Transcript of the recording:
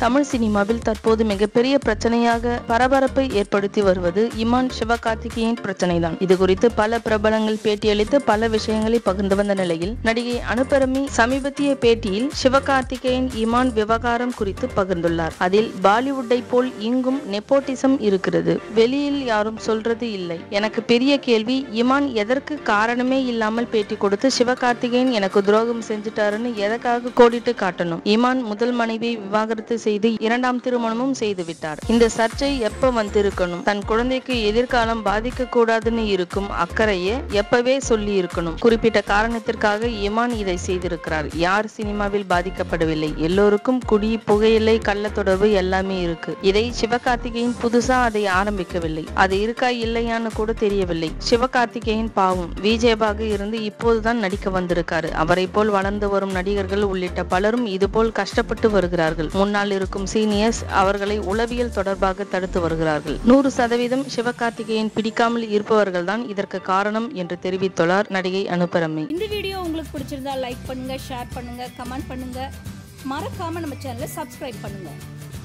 தமிழ் சினிமாவில் தற்போது மிகப்பெரிய பிரச்சனையாக பரபரப்பை ஏற்படுத்தி வருவது இமான் சிவகார்த்திகேயன் பிரச்சனைதான் இது குறித்து பல பிரபலங்கள் பேட்டியளித்து பல விஷயங்களை பகிர்ந்து வந்த நிலையில் நடிகை அனுபரமி சமீபத்திய பேட்டியில் சிவகார்த்திகேயன் இமான் விவகாரம் குறித்து பகிர்ந்துள்ளார் அதில் பாலிவுட்டை போல் இங்கும் நெப்போட்டிசம் இருக்கிறது வெளியில் யாரும் சொல்றது இல்லை எனக்கு பெரிய கேள்வி இமான் எதற்கு காரணமே இல்லாமல் பேட்டி கொடுத்து சிவகார்த்திகேயன் எனக்கு துரோகம் செஞ்சுட்டாருன்னு எதற்காக கோடிட்டு காட்டணும் இமான் முதல் மனைவியை விவாகரத்து செய்து இரண்டாம் திருமணமும் செய்து விட்டார் இந்த சர்ச்சை எப்ப வந்திருக்கணும் தன் குழந்தைக்கு எதிர்காலம் பாதிக்க கூடாதுன்னு இருக்கும் அக்கறையை எப்பவே சொல்லி இருக்கணும் குறிப்பிட்ட காரணத்திற்காக இமான் இதை செய்திருக்கிறார் யார் சினிமாவில் பாதிக்கப்படவில்லை எல்லோருக்கும் குடி புகையிலை கள்ள தொடர்பு எல்லாமே இருக்கு இதை சிவகார்த்திகேயன் புதுசா அதை ஆரம்பிக்கவில்லை அது இருக்கா இல்லையான்னு கூட தெரியவில்லை சிவகார்த்திகேயன் பாவம் விஜயபாக இருந்து இப்போதுதான் நடிக்க வந்திருக்காரு அவரை போல் வளர்ந்து வரும் நடிகர்கள் உள்ளிட்ட பலரும் இதுபோல் கஷ்டப்பட்டு வருகிறார்கள் முன்னால் இருக்கும் சீனியர்ஸ் அவர்களை உளவியல் தொடர்பாக தடுத்து வருகிறார்கள் நூறு சதவீதம் சிவகார்த்திகேயன் பிடிக்காமல் இருப்பவர்கள் தான் இதற்கு காரணம் என்று தெரிவித்துள்ளார் நடிகை அனுபரமி இந்த வீடியோ உங்களுக்கு பிடிச்சிருந்தா லைக் பண்ணுங்க ஷேர் பண்ணுங்க கமெண்ட் பண்ணுங்க மறக்காம நம்ம சேனலை சப்ஸ்கிரைப் பண்ணுங்க